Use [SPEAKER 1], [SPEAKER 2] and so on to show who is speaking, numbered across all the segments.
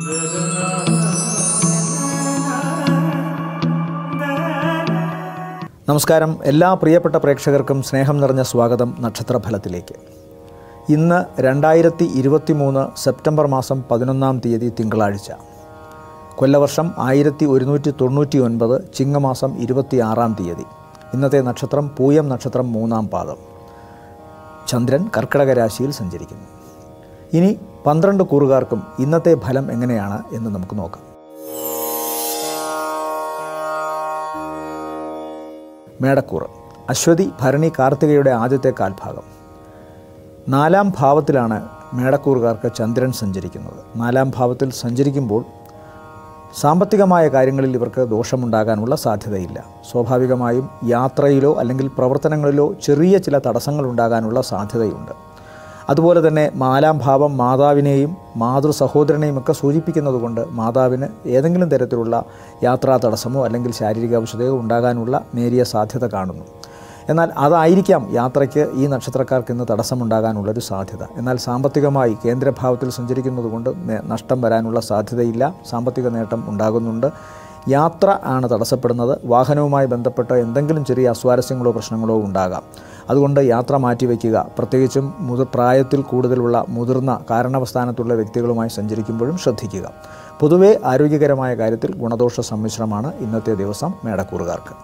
[SPEAKER 1] നമസ്കാരം എല്ലാ പ്രിയപ്പെട്ട പ്രേക്ഷകർക്കും സ്നേഹം നിറഞ്ഞ സ്വാഗതം നക്ഷത്രഫലത്തിലേക്ക് ഇന്ന് രണ്ടായിരത്തി ഇരുപത്തി മൂന്ന് സെപ്റ്റംബർ മാസം പതിനൊന്നാം തീയതി തിങ്കളാഴ്ച കൊല്ലവർഷം ആയിരത്തി ഒരുന്നൂറ്റി തൊണ്ണൂറ്റി ഒൻപത് ചിങ്ങമാസം ഇരുപത്തി ആറാം തീയതി ഇന്നത്തെ നക്ഷത്രം പൂയം നക്ഷത്രം മൂന്നാം പാദം ചന്ദ്രൻ കർക്കിടക രാശിയിൽ സഞ്ചരിക്കുന്നു ഇനി പന്ത്രണ്ട് കൂറുകാർക്കും ഇന്നത്തെ ഫലം എങ്ങനെയാണ് എന്ന് നമുക്ക് നോക്കാം മേടക്കൂറ് അശ്വതി ഭരണി കാർത്തികയുടെ ആദ്യത്തെ കാൽഭാഗം നാലാം ഭാവത്തിലാണ് മേടക്കൂറുകാർക്ക് ചന്ദ്രൻ സഞ്ചരിക്കുന്നത് നാലാം ഭാവത്തിൽ സഞ്ചരിക്കുമ്പോൾ സാമ്പത്തികമായ കാര്യങ്ങളിൽ ഇവർക്ക് ദോഷമുണ്ടാകാനുള്ള സാധ്യതയില്ല സ്വാഭാവികമായും യാത്രയിലോ അല്ലെങ്കിൽ പ്രവർത്തനങ്ങളിലോ ചെറിയ ചില തടസ്സങ്ങൾ ഉണ്ടാകാനുള്ള സാധ്യതയുണ്ട് അതുപോലെ തന്നെ നാലാം ഭാവം മാതാവിനെയും മാതൃ സഹോദരനെയും ഒക്കെ സൂചിപ്പിക്കുന്നതുകൊണ്ട് മാതാവിന് ഏതെങ്കിലും തരത്തിലുള്ള യാത്രാ തടസ്സമോ അല്ലെങ്കിൽ ശാരീരിക അവശതയോ ഉണ്ടാകാനുള്ള നേരിയ സാധ്യത കാണുന്നു എന്നാൽ അതായിരിക്കാം യാത്രയ്ക്ക് ഈ നക്ഷത്രക്കാർക്ക് ഇന്ന് തടസ്സമുണ്ടാകാനുള്ളൊരു സാധ്യത എന്നാൽ സാമ്പത്തികമായി കേന്ദ്രഭാവത്തിൽ സഞ്ചരിക്കുന്നതുകൊണ്ട് നേ- നഷ്ടം വരാനുള്ള സാധ്യതയില്ല സാമ്പത്തിക നേട്ടം ഉണ്ടാകുന്നുണ്ട് യാത്ര ആണ് തടസ്സപ്പെടുന്നത് വാഹനവുമായി ബന്ധപ്പെട്ട് എന്തെങ്കിലും ചെറിയ അസ്വാരസ്യങ്ങളോ പ്രശ്നങ്ങളോ ഉണ്ടാകാം അതുകൊണ്ട് യാത്ര മാറ്റിവെക്കുക പ്രത്യേകിച്ചും മുതിർ പ്രായത്തിൽ കൂടുതലുള്ള മുതിർന്ന കാരണവസ്ഥാനത്തുള്ള വ്യക്തികളുമായി സഞ്ചരിക്കുമ്പോഴും ശ്രദ്ധിക്കുക പൊതുവെ ആരോഗ്യകരമായ കാര്യത്തിൽ ഗുണദോഷ സമ്മിശ്രമാണ് ഇന്നത്തെ ദിവസം മേടക്കൂറുകാർക്ക്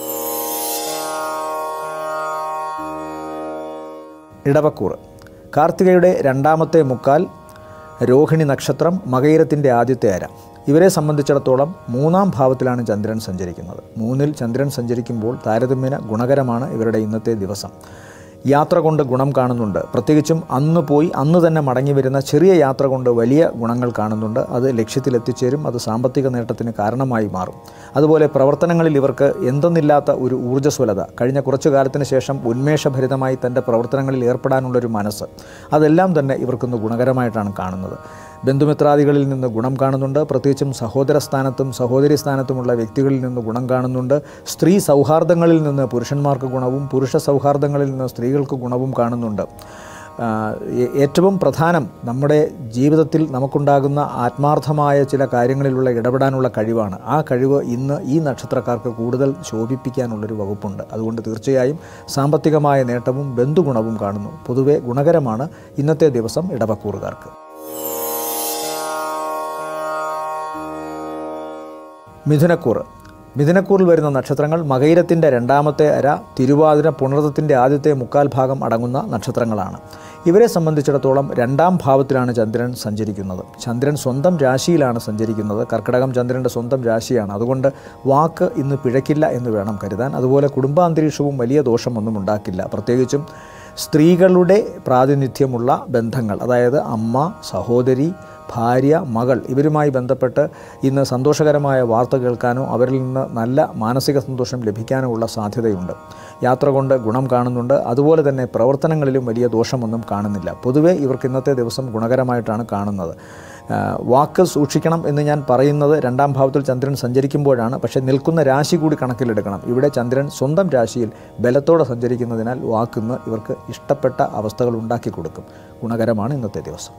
[SPEAKER 1] ഇടവക്കൂറ് കാർത്തികയുടെ രണ്ടാമത്തെ മുക്കാൽ രോഹിണി നക്ഷത്രം മകയിരത്തിൻ്റെ ആദ്യത്തെ അര ഇവരെ സംബന്ധിച്ചിടത്തോളം മൂന്നാം ഭാവത്തിലാണ് ചന്ദ്രൻ സഞ്ചരിക്കുന്നത് മൂന്നിൽ ചന്ദ്രൻ സഞ്ചരിക്കുമ്പോൾ താരതമ്യേന ഗുണകരമാണ് ഇവരുടെ ഇന്നത്തെ ദിവസം യാത്ര കൊണ്ട് ഗുണം കാണുന്നുണ്ട് പ്രത്യേകിച്ചും അന്ന് പോയി അന്ന് തന്നെ മടങ്ങി വരുന്ന ചെറിയ യാത്ര കൊണ്ട് വലിയ ഗുണങ്ങൾ കാണുന്നുണ്ട് അത് ലക്ഷ്യത്തിലെത്തിച്ചേരും അത് സാമ്പത്തിക നേട്ടത്തിന് കാരണമായി മാറും അതുപോലെ പ്രവർത്തനങ്ങളിൽ ഇവർക്ക് എന്തെന്നില്ലാത്ത ഒരു ഊർജ്ജസ്വലത കഴിഞ്ഞ കുറച്ചു കാലത്തിന് ശേഷം ഉന്മേഷഭരിതമായി തൻ്റെ പ്രവർത്തനങ്ങളിൽ ഏർപ്പെടാനുള്ളൊരു മനസ്സ് അതെല്ലാം തന്നെ ഇവർക്കൊന്ന് ഗുണകരമായിട്ടാണ് കാണുന്നത് ബന്ധുമിത്രാദികളിൽ നിന്ന് ഗുണം കാണുന്നുണ്ട് പ്രത്യേകിച്ചും സഹോദര സ്ഥാനത്തും സഹോദരി സ്ഥാനത്തുമുള്ള വ്യക്തികളിൽ നിന്ന് ഗുണം കാണുന്നുണ്ട് സ്ത്രീ സൗഹാർദ്ദങ്ങളിൽ നിന്ന് പുരുഷന്മാർക്ക് ഗുണവും പുരുഷ സൗഹാർദ്ദങ്ങളിൽ നിന്ന് സ്ത്രീകൾക്ക് ഗുണവും കാണുന്നുണ്ട് ആ, ഏ- ഏറ്റവും പ്രധാനം നമ്മുടെ ജീവിതത്തിൽ നമുക്കുണ്ടാകുന്ന ആത്മാർത്ഥമായ ചില കാര്യങ്ങളിലുള്ള ഇടപെടാനുള്ള കഴിവാണ് ആ കഴിവ് ഇന്ന് ഈ നക്ഷത്രക്കാർക്ക് കൂടുതൽ ശോഭിപ്പിക്കാനുള്ളൊരു വകുപ്പുണ്ട് അതുകൊണ്ട് തീർച്ചയായും സാമ്പത്തികമായ നേട്ടവും ബന്ധുഗുണവും കാണുന്നു പൊതുവെ ഗുണകരമാണ് ഇന്നത്തെ ദിവസം ഇടവക്കൂറുകാർക്ക് മിഥുനക്കൂറ് മിഥുനക്കൂറിൽ വരുന്ന നക്ഷത്രങ്ങൾ മകയിരത്തിൻ്റെ രണ്ടാമത്തെ അര തിരുവാതിര പുണർത്തത്തിൻ്റെ ആദ്യത്തെ മുക്കാൽ ഭാഗം അടങ്ങുന്ന നക്ഷത്രങ്ങളാണ് ഇവരെ സംബന്ധിച്ചിടത്തോളം രണ്ടാം ഭാവത്തിലാണ് ചന്ദ്രൻ സഞ്ചരിക്കുന്നത് ചന്ദ്രൻ സ്വന്തം രാശിയിലാണ് സഞ്ചരിക്കുന്നത് കർക്കിടകം ചന്ദ്രൻ്റെ സ്വന്തം രാശിയാണ് അതുകൊണ്ട് വാക്ക് ഇന്ന് പിഴക്കില്ല എന്ന് വേണം കരുതാൻ അതുപോലെ കുടുംബാന്തരീക്ഷവും വലിയ ദോഷമൊന്നും ഉണ്ടാക്കില്ല പ്രത്യേകിച്ചും സ്ത്രീകളുടെ പ്രാതിനിധ്യമുള്ള ബന്ധങ്ങൾ അതായത് അമ്മ സഹോദരി ഭാര്യ മകൾ ഇവരുമായി ബന്ധപ്പെട്ട് ഇന്ന് സന്തോഷകരമായ വാർത്ത കേൾക്കാനോ അവരിൽ നിന്ന് നല്ല മാനസിക സന്തോഷം ലഭിക്കാനോ ഉള്ള സാധ്യതയുണ്ട് യാത്ര കൊണ്ട് ഗുണം കാണുന്നുണ്ട് അതുപോലെ തന്നെ പ്രവർത്തനങ്ങളിലും വലിയ ദോഷമൊന്നും കാണുന്നില്ല പൊതുവേ ഇവർക്ക് ഇന്നത്തെ ദിവസം ഗുണകരമായിട്ടാണ് കാണുന്നത് ആ, വാക്ക് സൂക്ഷിക്കണം എന്ന് ഞാൻ പറയുന്നത് രണ്ടാം ഭാവത്തിൽ ചന്ദ്രൻ സഞ്ചരിക്കുമ്പോഴാണ് പക്ഷേ നിൽക്കുന്ന രാശി കൂടി കണക്കിലെടുക്കണം ഇവിടെ ചന്ദ്രൻ സ്വന്തം രാശിയിൽ ബലത്തോടെ സഞ്ചരിക്കുന്നതിനാൽ വാക്കിന്ന് ഇവർക്ക് ഇഷ്ടപ്പെട്ട അവസ്ഥകൾ ഉണ്ടാക്കി കൊടുക്കും ഗുണകരമാണ് ഇന്നത്തെ ദിവസം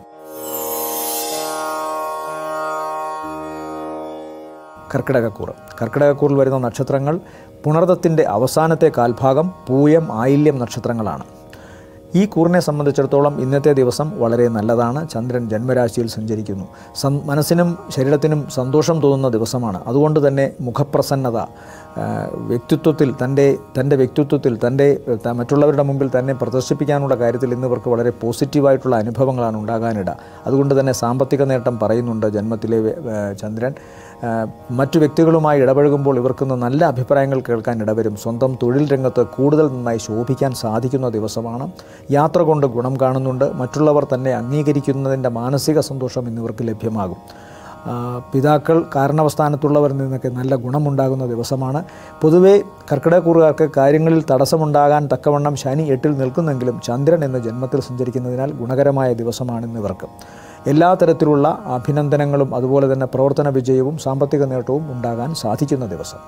[SPEAKER 1] കർക്കിടകക്കൂറ് കർക്കിടകക്കൂറിൽ വരുന്ന നക്ഷത്രങ്ങൾ പുണർദത്തിൻ്റെ അവസാനത്തെ കാൽഭാഗം പൂയം ആയില്യം നക്ഷത്രങ്ങളാണ് ഈ കൂറിനെ സംബന്ധിച്ചിടത്തോളം ഇന്നത്തെ ദിവസം വളരെ നല്ലതാണ് ചന്ദ്രൻ ജന്മരാശിയിൽ സഞ്ചരിക്കുന്നു സം മനസ്സിനും ശരീരത്തിനും സന്തോഷം തോന്നുന്ന ദിവസമാണ് അതുകൊണ്ട് തന്നെ മുഖപ്രസന്നത ആ, വ്യക്തിത്വത്തിൽ തൻ്റെ തൻ്റെ വ്യക്തിത്വത്തിൽ തൻ്റെ ത- മറ്റുള്ളവരുടെ മുമ്പിൽ തന്നെ പ്രദർശിപ്പിക്കാനുള്ള കാര്യത്തിൽ ഇന്ന് ഇവർക്ക് വളരെ പോസിറ്റീവായിട്ടുള്ള അനുഭവങ്ങളാണ് ഉണ്ടാകാനിട അതുകൊണ്ട് തന്നെ സാമ്പത്തിക നേട്ടം പറയുന്നുണ്ട് ജന്മത്തിലെ വെ- ഏ, ചന്ദ്രൻ ആ, മറ്റു വ്യക്തികളുമായി ഇടപഴകുമ്പോൾ ഇവർക്കിന്ന് നല്ല അഭിപ്രായങ്ങൾ കേൾക്കാൻ ഇടവരും സ്വന്തം തൊഴിൽ രംഗത്ത് കൂടുതൽ നന്നായി ശോഭിക്കാൻ സാധിക്കുന്ന ദിവസമാണ് യാത്ര കൊണ്ട് ഗുണം കാണുന്നുണ്ട് മറ്റുള്ളവർ തന്നെ അംഗീകരിക്കുന്നതിൻ്റെ മാനസിക സന്തോഷം ഇന്നിവർക്ക് ലഭ്യമാകും ആ, പിതാക്കൾ കാരണവസ്ഥാനത്തുള്ളവരിൽ നിന്നൊക്കെ നല്ല ഗുണമുണ്ടാകുന്ന ദിവസമാണ് പൊതുവേ കർക്കിടകക്കൂറുകാർക്ക് കാര്യങ്ങളിൽ തടസ്സമുണ്ടാകാൻ തക്കവണ്ണം ശനി എട്ടിൽ നിൽക്കുന്നെങ്കിലും ചന്ദ്രൻ എന്ന ജന്മത്തിൽ സഞ്ചരിക്കുന്നതിനാൽ ഗുണകരമായ ദിവസമാണ് ഇന്നിവർക്ക് എല്ലാ തരത്തിലുള്ള അഭിനന്ദനങ്ങളും അതുപോലെ തന്നെ പ്രവർത്തന വിജയവും സാമ്പത്തിക നേട്ടവും ഉണ്ടാകാൻ സാധിക്കുന്ന ദിവസം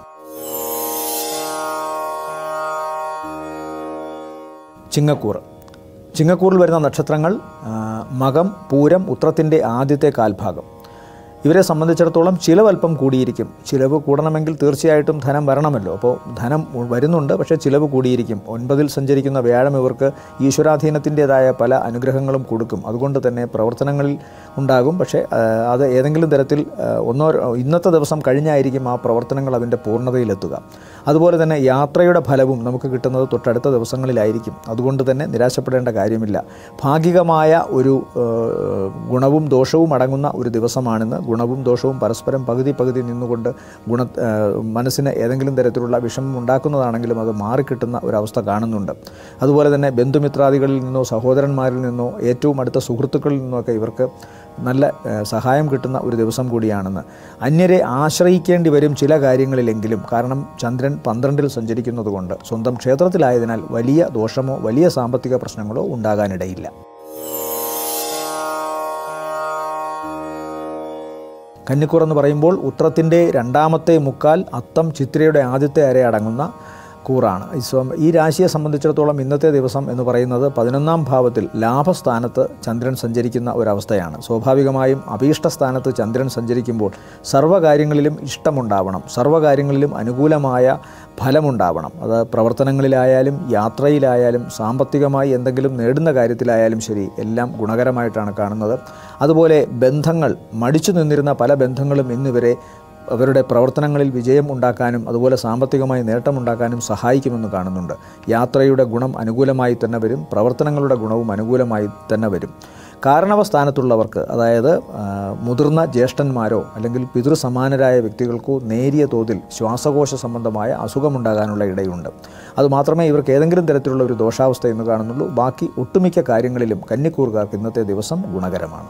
[SPEAKER 1] ചിങ്ങക്കൂർ ചിങ്ങക്കൂറിൽ വരുന്ന നക്ഷത്രങ്ങൾ ആ, മകം പൂരം ഉത്രത്തിൻ്റെ ആദ്യത്തെ കാൽഭാഗം ഇവരെ സംബന്ധിച്ചിടത്തോളം ചിലവ് അല്പം കൂടിയിരിക്കും ചിലവ് കൂടണമെങ്കിൽ തീർച്ചയായിട്ടും ധനം വരണമല്ലോ അപ്പോൾ ധനം വരുന്നുണ്ട് പക്ഷേ ചിലവ് കൂടിയിരിക്കും ഒൻപതിൽ സഞ്ചരിക്കുന്ന വ്യാഴം ഇവർക്ക് ഈശ്വരാധീനത്തിൻ്റെതായ പല അനുഗ്രഹങ്ങളും കൊടുക്കും അതുകൊണ്ട് തന്നെ പ്രവർത്തനങ്ങളിൽ ഉണ്ടാകും പക്ഷേ ആ, അത് ഏതെങ്കിലും തരത്തിൽ ആ, ഒന്നോ ഇന്നത്തെ ദിവസം കഴിഞ്ഞായിരിക്കും ആ പ്രവർത്തനങ്ങൾ അതിൻ്റെ പൂർണ്ണതയിലെത്തുക അതുപോലെ തന്നെ യാത്രയുടെ ഫലവും നമുക്ക് കിട്ടുന്നത് തൊട്ടടുത്ത ദിവസങ്ങളിലായിരിക്കും അതുകൊണ്ട് തന്നെ നിരാശപ്പെടേണ്ട കാര്യമില്ല ഭാഗികമായ ഒരു ആ, ഗുണവും ദോഷവും അടങ്ങുന്ന ഒരു ദിവസമാണെന്ന് ഗുണവും ദോഷവും പരസ്പരം പകുതി പകുതി നിന്നുകൊണ്ട് ഗുണ ആ, മനസ്സിന് ഏതെങ്കിലും തരത്തിലുള്ള വിഷമം ഉണ്ടാക്കുന്നതാണെങ്കിലും അത് മാറിക്കിട്ടുന്ന ഒരവസ്ഥ കാണുന്നുണ്ട് അതുപോലെ തന്നെ ബന്ധുമിത്രാദികളിൽ നിന്നോ സഹോദരന്മാരിൽ നിന്നോ ഏറ്റവും അടുത്ത സുഹൃത്തുക്കളിൽ നിന്നൊക്കെ ഇവർക്ക് നല്ല ആ, സഹായം കിട്ടുന്ന ഒരു ദിവസം കൂടിയാണെന്ന് അന്യരെ ആശ്രയിക്കേണ്ടി വരും ചില കാര്യങ്ങളിലെങ്കിലും കാരണം ചന്ദ്രൻ പന്ത്രണ്ടിൽ സഞ്ചരിക്കുന്നതുകൊണ്ട് സ്വന്തം ക്ഷേത്രത്തിലായതിനാൽ വലിയ ദോഷമോ വലിയ സാമ്പത്തിക പ്രശ്നങ്ങളോ ഉണ്ടാകാനിടയില്ല കന്നിക്കൂർ എന്ന് പറയുമ്പോൾ ഉത്രത്തിൻ്റെ രണ്ടാമത്തെ മുക്കാൽ അത്തം ചിത്രയുടെ ആദ്യത്തെ അര അടങ്ങുന്ന കൂറാണ് ഈ സ്വം- ഈ രാശിയെ സംബന്ധിച്ചിടത്തോളം ഇന്നത്തെ ദിവസം എന്ന് പറയുന്നത് പതിനൊന്നാം ഭാവത്തിൽ ലാഭസ്ഥാനത്ത് ചന്ദ്രൻ സഞ്ചരിക്കുന്ന ഒരവസ്ഥയാണ് സ്വാഭാവികമായും അഭീഷ്ട സ്ഥാനത്ത് ചന്ദ്രൻ സഞ്ചരിക്കുമ്പോൾ സർവ്വകാര്യങ്ങളിലും ഇഷ്ടമുണ്ടാവണം സർവ്വകാര്യങ്ങളിലും അനുകൂലമായ ഫലമുണ്ടാവണം അത് പ്രവർത്തനങ്ങളിലായാലും യാത്രയിലായാലും സാമ്പത്തികമായി എന്തെങ്കിലും നേടുന്ന കാര്യത്തിലായാലും ശരി എല്ലാം ഗുണകരമായിട്ടാണ് കാണുന്നത് അതുപോലെ ബന്ധങ്ങൾ മടിച്ചു നിന്നിരുന്ന പല ബന്ധങ്ങളും ഇന്നിവരെ അവരുടെ പ്രവർത്തനങ്ങളിൽ വിജയം ഉണ്ടാക്കാനും അതുപോലെ സാമ്പത്തികമായി നേട്ടമുണ്ടാക്കാനും സഹായിക്കുമെന്ന് കാണുന്നുണ്ട് യാത്രയുടെ ഗുണം അനുകൂലമായി തന്നെ വരും പ്രവർത്തനങ്ങളുടെ ഗുണവും അനുകൂലമായി തന്നെ വരും കാരണവ സ്ഥാനത്തുള്ളവർക്ക് അതായത് ആ, മുതിർന്ന ജ്യേഷ്ഠന്മാരോ അല്ലെങ്കിൽ പിതൃസമാനരായ വ്യക്തികൾക്കോ നേരിയ തോതിൽ ശ്വാസകോശ സംബന്ധമായ അസുഖമുണ്ടാകാനുള്ള ഇടയുണ്ട് അതുമാത്രമേ ഇവർക്ക് ഏതെങ്കിലും തരത്തിലുള്ള ഒരു ദോഷാവസ്ഥ എന്ന് കാണുന്നുള്ളൂ ബാക്കി ഒട്ടുമിക്ക കാര്യങ്ങളിലും കന്നിക്കൂറുകാർക്ക് ഇന്നത്തെ ദിവസം ഗുണകരമാണ്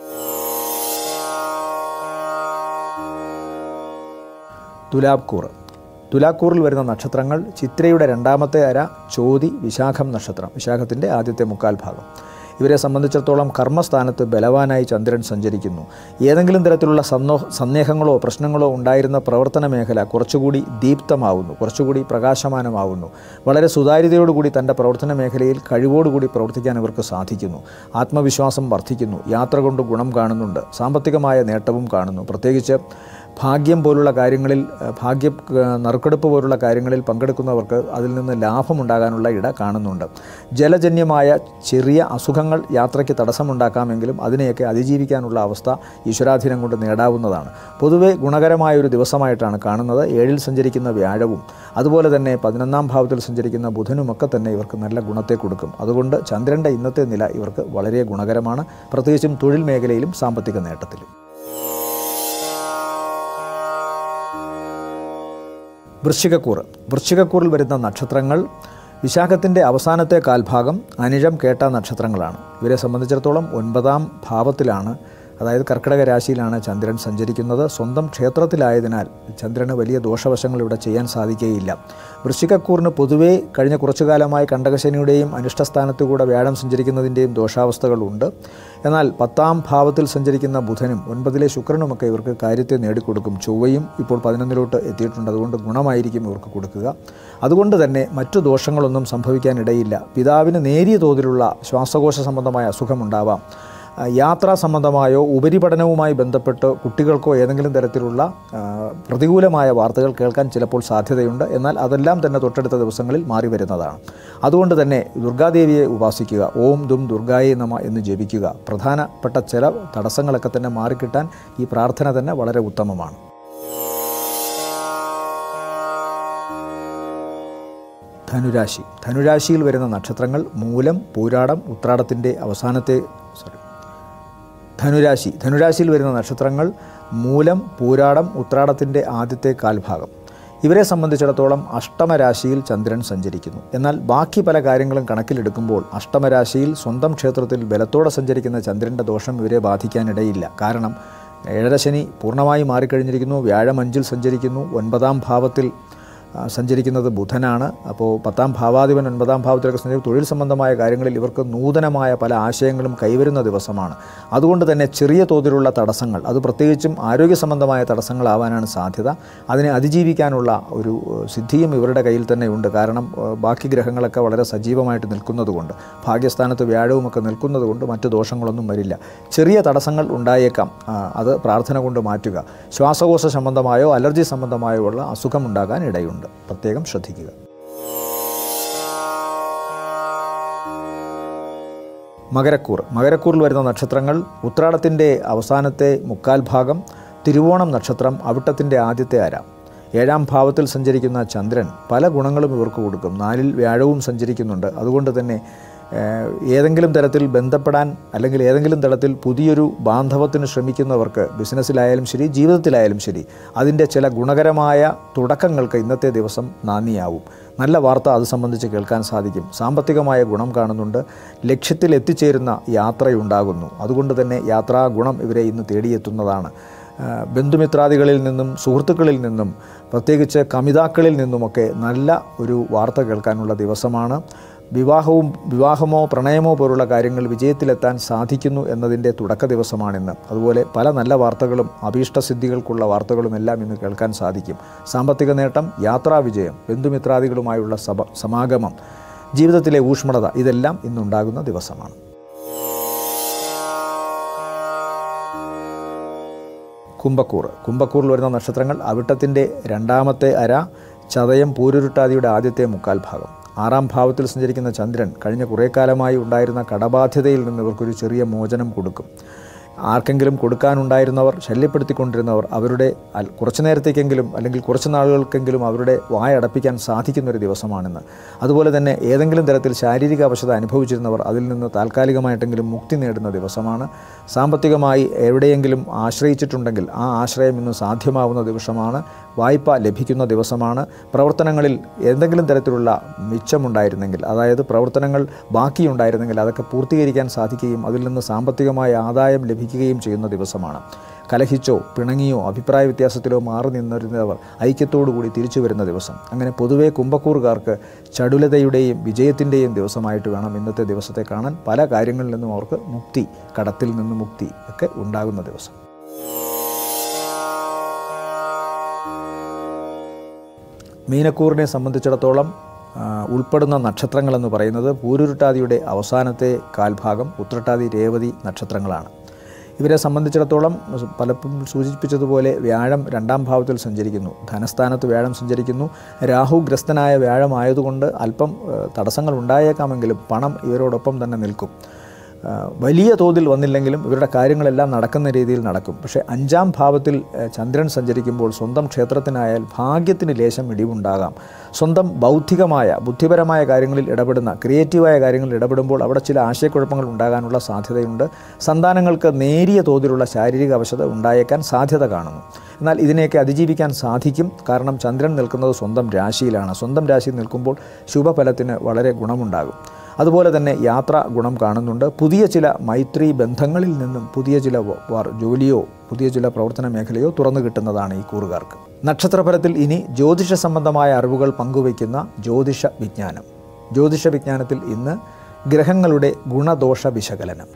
[SPEAKER 1] തുലാക്കൂർ തുലാക്കൂറിൽ വരുന്ന നക്ഷത്രങ്ങൾ ചിത്രയുടെ രണ്ടാമത്തെ അര ചോതി വിശാഖം നക്ഷത്രം വിശാഖത്തിൻ്റെ ആദ്യത്തെ മുക്കാൽ ഭാഗം ഇവരെ സംബന്ധിച്ചിടത്തോളം കർമ്മസ്ഥാനത്ത് ബലവാനായി ചന്ദ്രൻ സഞ്ചരിക്കുന്നു ഏതെങ്കിലും തരത്തിലുള്ള സന്നോ സന്ദേഹങ്ങളോ പ്രശ്നങ്ങളോ ഉണ്ടായിരുന്ന പ്രവർത്തന മേഖല കുറച്ചുകൂടി ദീപ്തമാവുന്നു കുറച്ചുകൂടി പ്രകാശമാനമാവുന്നു വളരെ സുതാര്യതയോടുകൂടി തൻ്റെ പ്രവർത്തന മേഖലയിൽ കഴിവോടുകൂടി പ്രവർത്തിക്കാൻ ഇവർക്ക് സാധിക്കുന്നു ആത്മവിശ്വാസം വർദ്ധിക്കുന്നു യാത്ര കൊണ്ട് ഗുണം കാണുന്നുണ്ട് സാമ്പത്തികമായ നേട്ടവും കാണുന്നു പ്രത്യേകിച്ച് ഭാഗ്യം പോലുള്ള കാര്യങ്ങളിൽ ഏഹ്, ഭാഗ്യ ഏഹ്, നറുക്കെടുപ്പ് പോലുള്ള കാര്യങ്ങളിൽ പങ്കെടുക്കുന്നവർക്ക് അതിൽ നിന്ന് ലാഭമുണ്ടാകാനുള്ള ഇട കാണുന്നുണ്ട് ജലജന്യമായ ചെറിയ അസുഖങ്ങൾ യാത്രയ്ക്ക് തടസ്സമുണ്ടാക്കാമെങ്കിലും അതിനെയൊക്കെ അതിജീവിക്കാനുള്ള അവസ്ഥ ഈശ്വരാധീനം കൊണ്ട് നേടാവുന്നതാണ് പൊതുവെ ഗുണകരമായ ഒരു ദിവസമായിട്ടാണ് കാണുന്നത് ഏഴിൽ സഞ്ചരിക്കുന്ന വ്യാഴവും അതുപോലെ തന്നെ പതിനൊന്നാം ഭാവത്തിൽ സഞ്ചരിക്കുന്ന ബുധനുമൊക്കെ തന്നെ ഇവർക്ക് നല്ല ഗുണത്തെ കൊടുക്കും അതുകൊണ്ട് ചന്ദ്രൻ്റെ ഇന്നത്തെ നില ഇവർക്ക് വളരെ ഗുണകരമാണ് പ്രത്യേകിച്ചും തൊഴിൽ മേഖലയിലും സാമ്പത്തിക നേട്ടത്തിലും വൃശ്ചികക്കൂറ് വൃശ്ചികക്കൂറിൽ വരുന്ന നക്ഷത്രങ്ങൾ വിശാഖത്തിൻ്റെ അവസാനത്തെ കാൽഭാഗം അനിഴം കേട്ട നക്ഷത്രങ്ങളാണ് ഇവരെ സംബന്ധിച്ചിടത്തോളം ഒൻപതാം ഭാവത്തിലാണ് അതായത് കർക്കിടക രാശിയിലാണ് ചന്ദ്രൻ സഞ്ചരിക്കുന്നത് സ്വന്തം ക്ഷേത്രത്തിലായതിനാൽ ചന്ദ്രന് വലിയ ദോഷവശങ്ങൾ ഇവിടെ ചെയ്യാൻ സാധിക്കുകയില്ല വൃശ്ചികക്കൂറിന് പൊതുവേ കഴിഞ്ഞ കുറച്ചു കാലമായി കണ്ടകശനിയുടെയും അനിഷ്ടസ്ഥാനത്തുകൂടെ വ്യാഴം സഞ്ചരിക്കുന്നതിൻ്റെയും ദോഷാവസ്ഥകളുണ്ട് എന്നാൽ പത്താം ഭാവത്തിൽ സഞ്ചരിക്കുന്ന ബുധനും ഒൻപതിലെ ശുക്രനുമൊക്കെ ഇവർക്ക് കാര്യത്തെ നേടിക്കൊടുക്കും ചൊവ്വയും ഇപ്പോൾ പതിനൊന്നിലോട്ട് എത്തിയിട്ടുണ്ട് അതുകൊണ്ട് ഗുണമായിരിക്കും ഇവർക്ക് കൊടുക്കുക അതുകൊണ്ട് തന്നെ മറ്റു ദോഷങ്ങളൊന്നും സംഭവിക്കാനിടയില്ല പിതാവിന് നേരിയ തോതിലുള്ള ശ്വാസകോശ സംബന്ധമായ അസുഖമുണ്ടാവാം ആ, യാത്രാ സംബന്ധമായോ ഉപരിപഠനവുമായി ബന്ധപ്പെട്ട് കുട്ടികൾക്കോ ഏതെങ്കിലും തരത്തിലുള്ള ആ, പ്രതികൂലമായ വാർത്തകൾ കേൾക്കാൻ ചിലപ്പോൾ സാധ്യതയുണ്ട് എന്നാൽ അതെല്ലാം തന്നെ തൊട്ടടുത്ത ദിവസങ്ങളിൽ മാറി വരുന്നതാണ് അതുകൊണ്ട് തന്നെ ദുർഗാദേവിയെ ഉപാസിക്കുക ഓം ദും ദുർഗായേ നമ എന്ന് ജപിക്കുക പ്രധാനപ്പെട്ട ചില തടസ്സങ്ങളൊക്കെ തന്നെ മാറിക്കിട്ടാൻ ഈ പ്രാർത്ഥന തന്നെ വളരെ ഉത്തമമാണ് ധനുരാശി ധനുരാശിയിൽ വരുന്ന നക്ഷത്രങ്ങൾ മൂലം പൂരാടം ഉത്രാടത്തിൻ്റെ അവസാനത്തെ സോറി ധനുരാശി ധനുരാശിയിൽ വരുന്ന നക്ഷത്രങ്ങൾ മൂലം പൂരാടം ഉത്രാടത്തിൻ്റെ ആദ്യത്തെ കാൽഭാഗം ഇവരെ സംബന്ധിച്ചിടത്തോളം അഷ്ടമരാശിയിൽ ചന്ദ്രൻ സഞ്ചരിക്കുന്നു എന്നാൽ ബാക്കി പല കാര്യങ്ങളും കണക്കിലെടുക്കുമ്പോൾ അഷ്ടമരാശിയിൽ സ്വന്തം ക്ഷേത്രത്തിൽ ബലത്തോടെ സഞ്ചരിക്കുന്ന ചന്ദ്രൻ്റെ ദോഷം ഇവരെ ബാധിക്കാനിടയില്ല കാരണം ഏഴരശനി പൂർണ്ണമായി മാറിക്കഴിഞ്ഞിരിക്കുന്നു വ്യാഴം അഞ്ചിൽ സഞ്ചരിക്കുന്നു ഒൻപതാം ഭാവത്തിൽ ആ, സഞ്ചരിക്കുന്നത് ബുധനാണ് അപ്പോൾ പത്താം ഭാവാധിപൻ ഒൻപതാം ഭാവത്തിലൊക്കെ സഞ്ചരിക്കും തൊഴിൽ സംബന്ധമായ കാര്യങ്ങളിൽ ഇവർക്ക് നൂതനമായ പല ആശയങ്ങളും കൈവരുന്ന ദിവസമാണ് അതുകൊണ്ട് തന്നെ ചെറിയ തോതിലുള്ള തടസ്സങ്ങൾ അത് പ്രത്യേകിച്ചും ആരോഗ്യ സംബന്ധമായ തടസ്സങ്ങളാവാനാണ് സാധ്യത അതിനെ അതിജീവിക്കാനുള്ള ഒരു ഏഹ്, സിദ്ധിയും ഇവരുടെ കയ്യിൽ തന്നെയുണ്ട് കാരണം ഏഹ്, ബാക്കി ഗ്രഹങ്ങളൊക്കെ വളരെ സജീവമായിട്ട് നിൽക്കുന്നതുകൊണ്ട് ഭാഗ്യസ്ഥാനത്ത് വ്യാഴവുമൊക്കെ നിൽക്കുന്നതുകൊണ്ട് മറ്റു ദോഷങ്ങളൊന്നും വരില്ല ചെറിയ തടസ്സങ്ങൾ ഉണ്ടായേക്കാം ആ, അത് പ്രാർത്ഥന കൊണ്ട് മാറ്റുക ശ്വാസകോശ സംബന്ധമായോ അലർജി സംബന്ധമായോ ഉള്ള അസുഖം ഉണ്ടാകാൻ ഇടയുണ്ട് പ്രത്യേകം ശ്രദ്ധിക്കുക മകരക്കൂർ മകരക്കൂറിൽ വരുന്ന നക്ഷത്രങ്ങൾ ഉത്രാടത്തിൻ്റെ അവസാനത്തെ മുക്കാൽ ഭാഗം തിരുവോണം നക്ഷത്രം അവിട്ടത്തിൻ്റെ ആദ്യത്തെ അര ഏഴാം ഭാവത്തിൽ സഞ്ചരിക്കുന്ന ചന്ദ്രൻ പല ഗുണങ്ങളും ഇവർക്ക് കൊടുക്കും നാലിൽ വ്യാഴവും സഞ്ചരിക്കുന്നുണ്ട് അതുകൊണ്ട് തന്നെ ഏഹ്, ഏതെങ്കിലും തരത്തിൽ ബന്ധപ്പെടാൻ അല്ലെങ്കിൽ ഏതെങ്കിലും തരത്തിൽ പുതിയൊരു ബാന്ധവത്തിന് ശ്രമിക്കുന്നവർക്ക് ബിസിനസ്സിലായാലും ശരി ജീവിതത്തിലായാലും ശരി അതിൻ്റെ ചില ഗുണകരമായ തുടക്കങ്ങൾക്ക് ഇന്നത്തെ ദിവസം നാന്ദിയാവും നല്ല വാർത്ത അത് സംബന്ധിച്ച് കേൾക്കാൻ സാധിക്കും സാമ്പത്തികമായ ഗുണം കാണുന്നുണ്ട് ലക്ഷ്യത്തിൽ എത്തിച്ചേരുന്ന യാത്രയുണ്ടാകുന്നു അതുകൊണ്ട് തന്നെ യാത്രാ ഗുണം ഇവരെ ഇന്ന് തേടിയെത്തുന്നതാണ് ആ, ബന്ധുമിത്രാദികളിൽ നിന്നും സുഹൃത്തുക്കളിൽ നിന്നും പ്രത്യേകിച്ച് കമിതാക്കളിൽ നിന്നുമൊക്കെ നല്ല ഒരു വാർത്ത കേൾക്കാനുള്ള ദിവസമാണ് വിവാഹവും വിവാഹമോ പ്രണയമോ പോലുള്ള കാര്യങ്ങൾ വിജയത്തിലെത്താൻ സാധിക്കുന്നു എന്നതിൻ്റെ തുടക്ക ദിവസമാണിന്ന് അതുപോലെ പല നല്ല വാർത്തകളും അഭീഷ്ടസിദ്ധികൾക്കുള്ള വാർത്തകളും എല്ലാം ഇന്ന് കേൾക്കാൻ സാധിക്കും സാമ്പത്തിക നേട്ടം യാത്രാ വിജയം ബന്ധുമിത്രാദികളുമായുള്ള സഭ സമാഗമം ജീവിതത്തിലെ ഊഷ്മളത ഇതെല്ലാം ഇന്നുണ്ടാകുന്ന ദിവസമാണ് കുംഭക്കൂർ കുംഭക്കൂറിൽ വരുന്ന നക്ഷത്രങ്ങൾ അവിട്ടത്തിൻ്റെ രണ്ടാമത്തെ അര ചതയം പൂരുരുട്ടാതിയുടെ ആദ്യത്തെ മുക്കാൽ ഭാഗം ആറാം ഭാവത്തിൽ സഞ്ചരിക്കുന്ന ചന്ദ്രൻ കഴിഞ്ഞ കുറേ കാലമായി ഉണ്ടായിരുന്ന കടബാധ്യതയിൽ നിന്ന് ഇവർക്കൊരു ചെറിയ മോചനം കൊടുക്കും ആർക്കെങ്കിലും കൊടുക്കാനുണ്ടായിരുന്നവർ ശല്യപ്പെടുത്തിക്കൊണ്ടിരുന്നവർ അവരുടെ അൽ- കുറച്ചു നേരത്തേക്കെങ്കിലും അല്ലെങ്കിൽ കുറച്ച് നാളുകൾക്കെങ്കിലും അവരുടെ വായടപ്പിക്കാൻ സാധിക്കുന്ന ഒരു ദിവസമാണിന്ന് അതുപോലെ തന്നെ ഏതെങ്കിലും തരത്തിൽ ശാരീരിക അവശത അനുഭവിച്ചിരുന്നവർ അതിൽ നിന്ന് താൽക്കാലികമായിട്ടെങ്കിലും മുക്തി നേടുന്ന ദിവസമാണ് സാമ്പത്തികമായി എവിടെയെങ്കിലും ആശ്രയിച്ചിട്ടുണ്ടെങ്കിൽ ആ ആശ്രയം ഇന്ന് സാധ്യമാവുന്ന ദിവസമാണ് വായ്പ ലഭിക്കുന്ന ദിവസമാണ് പ്രവർത്തനങ്ങളിൽ എന്തെങ്കിലും തരത്തിലുള്ള മിച്ചമുണ്ടായിരുന്നെങ്കിൽ അതായത് പ്രവർത്തനങ്ങൾ ബാക്കിയുണ്ടായിരുന്നെങ്കിൽ അതൊക്കെ പൂർത്തീകരിക്കാൻ സാധിക്കുകയും അതിൽ നിന്ന് സാമ്പത്തികമായ ആദായം ലഭിക്കുകയും ചെയ്യുന്ന ദിവസമാണ് കലഹിച്ചോ പിണങ്ങിയോ അഭിപ്രായ വ്യത്യാസത്തിലോ മാറി നിന്നിരുന്നവർ ഐക്യത്തോടുകൂടി തിരിച്ചു വരുന്ന ദിവസം അങ്ങനെ പൊതുവേ കുംഭക്കൂറുകാർക്ക് ചടുലതയുടെയും വിജയത്തിൻ്റെയും ദിവസമായിട്ട് വേണം ഇന്നത്തെ ദിവസത്തെ കാണാൻ പല കാര്യങ്ങളിൽ നിന്നും അവർക്ക് മുക്തി കടത്തിൽ നിന്ന് മുക്തി ഒക്കെ ഉണ്ടാകുന്ന ദിവസം മീനക്കൂറിനെ സംബന്ധിച്ചിടത്തോളം ആ, ഉൾപ്പെടുന്ന നക്ഷത്രങ്ങളെന്ന് പറയുന്നത് പൂരുരുട്ടാതിയുടെ അവസാനത്തെ കാൽഭാഗം ഉത്രട്ടാതി രേവതി നക്ഷത്രങ്ങളാണ് ഇവരെ സംബന്ധിച്ചിടത്തോളം പലപ്പോഴും സൂചിപ്പിച്ചതുപോലെ വ്യാഴം രണ്ടാം ഭാവത്തിൽ സഞ്ചരിക്കുന്നു ധനസ്ഥാനത്ത് വ്യാഴം സഞ്ചരിക്കുന്നു രാഹു ഗ്രസ്തനായ വ്യാഴമായതുകൊണ്ട് അല്പം ആ, തടസ്സങ്ങൾ ഉണ്ടായേക്കാമെങ്കിലും പണം ഇവരോടൊപ്പം തന്നെ നിൽക്കും ആ, വലിയ തോതിൽ വന്നില്ലെങ്കിലും ഇവരുടെ കാര്യങ്ങളെല്ലാം നടക്കുന്ന രീതിയിൽ നടക്കും പക്ഷേ അഞ്ചാം ഭാവത്തിൽ ആ, ചന്ദ്രൻ സഞ്ചരിക്കുമ്പോൾ സ്വന്തം ക്ഷേത്രത്തിനായാൽ ഭാഗ്യത്തിന് ലേശം ഇടിവുണ്ടാകാം സ്വന്തം ബൗദ്ധികമായ ബുദ്ധിപരമായ കാര്യങ്ങളിൽ ഇടപെടുന്ന ക്രിയേറ്റീവായ കാര്യങ്ങളിൽ ഇടപെടുമ്പോൾ അവിടെ ചില ആശയക്കുഴപ്പങ്ങൾ ഉണ്ടാകാനുള്ള സാധ്യതയുണ്ട് സന്താനങ്ങൾക്ക് നേരിയ തോതിലുള്ള ശാരീരിക അവശത ഉണ്ടായേക്കാൻ സാധ്യത കാണുന്നു എന്നാൽ ഇതിനെയൊക്കെ അതിജീവിക്കാൻ സാധിക്കും കാരണം ചന്ദ്രൻ നിൽക്കുന്നത് സ്വന്തം രാശിയിലാണ് സ്വന്തം രാശിയിൽ നിൽക്കുമ്പോൾ ശുഭഫലത്തിന് വളരെ ഗുണമുണ്ടാകും അതുപോലെ തന്നെ യാത്ര ഗുണം കാണുന്നുണ്ട് പുതിയ ചില മൈത്രി ബന്ധങ്ങളിൽ നിന്നും പുതിയ ചില വ- വർ- ജോലിയോ പുതിയ ചില പ്രവർത്തന മേഖലയോ തുറന്നു കിട്ടുന്നതാണ് ഈ കൂറുകാർക്ക് നക്ഷത്രഫലത്തിൽ ഇനി ജ്യോതിഷ സംബന്ധമായ അറിവുകൾ പങ്കുവയ്ക്കുന്ന ജ്യോതിഷ വിജ്ഞാനം ജ്യോതിഷ വിജ്ഞാനത്തിൽ ഇന്ന് ഗ്രഹങ്ങളുടെ ഗുണദോഷ വിശകലനം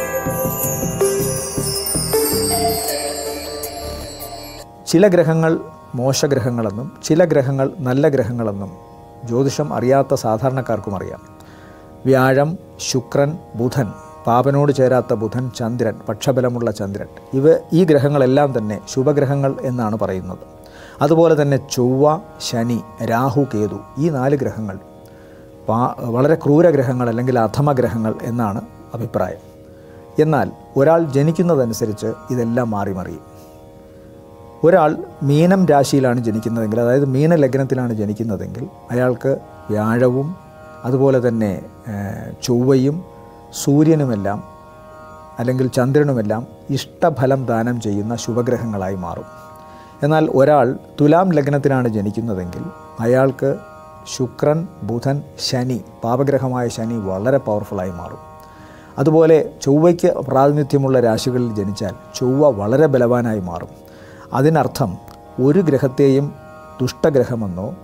[SPEAKER 1] ചില ഗ്രഹങ്ങൾ മോശഗ്രഹങ്ങളെന്നും ചില ഗ്രഹങ്ങൾ നല്ല ഗ്രഹങ്ങളെന്നും ജ്യോതിഷം അറിയാത്ത സാധാരണക്കാർക്കും അറിയാം വ്യാഴം ശുക്രൻ ബുധൻ പാപനോട് ചേരാത്ത ബുധൻ ചന്ദ്രൻ പക്ഷബലമുള്ള ചന്ദ്രൻ ഇവ ഈ ഗ്രഹങ്ങളെല്ലാം തന്നെ ശുഭഗ്രഹങ്ങൾ എന്നാണ് പറയുന്നത് അതുപോലെ തന്നെ ചൊവ്വ ശനി രാഹു കേതു ഈ നാല് ഗ്രഹങ്ങൾ പാ വളരെ ക്രൂരഗ്രഹങ്ങൾ അല്ലെങ്കിൽ അധമഗ്രഹങ്ങൾ എന്നാണ് അഭിപ്രായം എന്നാൽ ഒരാൾ ജനിക്കുന്നതനുസരിച്ച് ഇതെല്ലാം മാറി മറിയും ഒരാൾ മീനം രാശിയിലാണ് ജനിക്കുന്നതെങ്കിൽ അതായത് മീനലഗ്നത്തിലാണ് ജനിക്കുന്നതെങ്കിൽ അയാൾക്ക് വ്യാഴവും അതുപോലെ തന്നെ ഏഹ്, ചൊവ്വയും സൂര്യനുമെല്ലാം അല്ലെങ്കിൽ ചന്ദ്രനുമെല്ലാം ഇഷ്ടഫലം ദാനം ചെയ്യുന്ന ശുഭഗ്രഹങ്ങളായി മാറും എന്നാൽ ഒരാൾ തുലാം ലഗ്നത്തിലാണ് ജനിക്കുന്നതെങ്കിൽ അയാൾക്ക് ശുക്രൻ ബുധൻ ശനി പാപഗ്രഹമായ ശനി വളരെ പവർഫുള്ളായി മാറും അതുപോലെ ചൊവ്വയ്ക്ക് പ്രാതിനിധ്യമുള്ള രാശികളിൽ ജനിച്ചാൽ ചൊവ്വ വളരെ ബലവാനായി മാറും അതിനർത്ഥം ഒരു ഗ്രഹത്തെയും ദുഷ്ടഗ്രഹമെന്നോ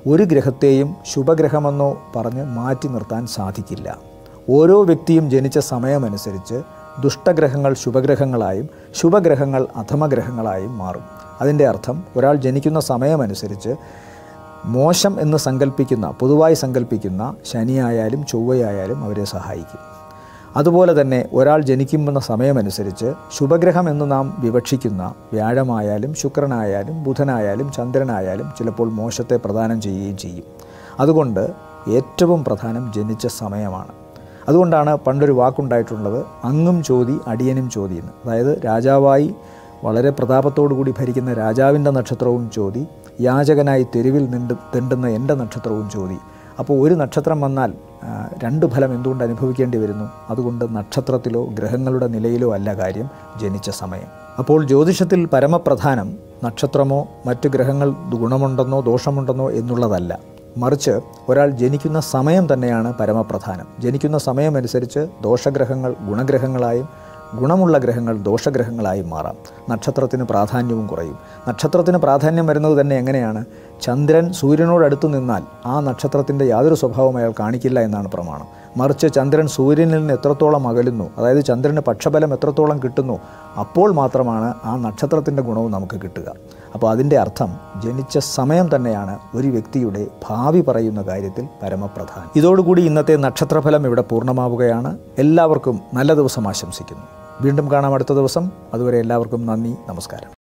[SPEAKER 1] ഒരു ഗ്രഹത്തെയും ശുഭഗ്രഹമെന്നോ പറഞ്ഞ് മാറ്റി നിർത്താൻ സാധിക്കില്ല ഓരോ വ്യക്തിയും ജനിച്ച സമയമനുസരിച്ച് ദുഷ്ടഗ്രഹങ്ങൾ ശുഭഗ്രഹങ്ങളായും ശുഭഗ്രഹങ്ങൾ അധമഗ്രഹങ്ങളായും മാറും അതിൻ്റെ അർത്ഥം ഒരാൾ ജനിക്കുന്ന സമയമനുസരിച്ച് മോശം എന്ന് സങ്കല്പിക്കുന്ന പൊതുവായി സങ്കല്പിക്കുന്ന ശനിയായാലും ചൊവ്വയായാലും അവരെ സഹായിക്കും അതുപോലെ തന്നെ ഒരാൾ ജനിക്കുന്ന സമയമനുസരിച്ച് ശുഭഗ്രഹം എന്ന് നാം വിവക്ഷിക്കുന്ന വ്യാഴമായാലും ശുക്രനായാലും ബുധനായാലും ചന്ദ്രനായാലും ചിലപ്പോൾ മോശത്തെ പ്രദാനം ചെയ്യുകയും ചെയ്യും അതുകൊണ്ട് ഏറ്റവും പ്രധാനം ജനിച്ച സമയമാണ് അതുകൊണ്ടാണ് പണ്ടൊരു വാക്കുണ്ടായിട്ടുള്ളത് അങ്ങും ചോതി അടിയനും ചോതി എന്ന് അതായത് രാജാവായി വളരെ പ്രതാപത്തോടു കൂടി ഭരിക്കുന്ന രാജാവിൻ്റെ നക്ഷത്രവും ചോതി യാചകനായി തെരുവിൽ നിണ്ട് തെണ്ടുന്ന എൻ്റെ നക്ഷത്രവും ചോതി അപ്പോൾ ഒരു നക്ഷത്രം വന്നാൽ ആ, രണ്ട് ഫലം എന്തുകൊണ്ട് അനുഭവിക്കേണ്ടി വരുന്നു അതുകൊണ്ട് നക്ഷത്രത്തിലോ ഗ്രഹങ്ങളുടെ നിലയിലോ അല്ല കാര്യം ജനിച്ച സമയം അപ്പോൾ ജ്യോതിഷത്തിൽ പരമപ്രധാനം നക്ഷത്രമോ മറ്റു ഗ്രഹങ്ങൾ ഗുണമുണ്ടെന്നോ ദോഷമുണ്ടെന്നോ എന്നുള്ളതല്ല മറിച്ച് ഒരാൾ ജനിക്കുന്ന സമയം തന്നെയാണ് പരമപ്രധാനം ജനിക്കുന്ന സമയമനുസരിച്ച് ദോഷഗ്രഹങ്ങൾ ഗുണഗ്രഹങ്ങളായും ഗുണമുള്ള ഗ്രഹങ്ങൾ ദോഷഗ്രഹങ്ങളായും മാറാം നക്ഷത്രത്തിന് പ്രാധാന്യവും കുറയും നക്ഷത്രത്തിന് പ്രാധാന്യം വരുന്നത് തന്നെ എങ്ങനെയാണ് ചന്ദ്രൻ സൂര്യനോടടുത്ത് നിന്നാൽ ആ നക്ഷത്രത്തിൻ്റെ യാതൊരു സ്വഭാവം അയാൾ കാണിക്കില്ല എന്നാണ് പ്രമാണം മറിച്ച് ചന്ദ്രൻ സൂര്യനിൽ നിന്ന് എത്രത്തോളം അകലുന്നു അതായത് ചന്ദ്രന് പക്ഷബലം എത്രത്തോളം കിട്ടുന്നു അപ്പോൾ മാത്രമാണ് ആ നക്ഷത്രത്തിൻ്റെ ഗുണവും നമുക്ക് കിട്ടുക അപ്പോൾ അതിൻ്റെ അർത്ഥം ജനിച്ച സമയം തന്നെയാണ് ഒരു വ്യക്തിയുടെ ഭാവി പറയുന്ന കാര്യത്തിൽ പരമപ്രധാനം ഇതോടുകൂടി ഇന്നത്തെ നക്ഷത്രഫലം ഇവിടെ പൂർണ്ണമാവുകയാണ് എല്ലാവർക്കും നല്ല ദിവസം ആശംസിക്കുന്നു വീണ്ടും കാണാം അടുത്ത ദിവസം അതുവരെ എല്ലാവർക്കും നന്ദി നമസ്കാരം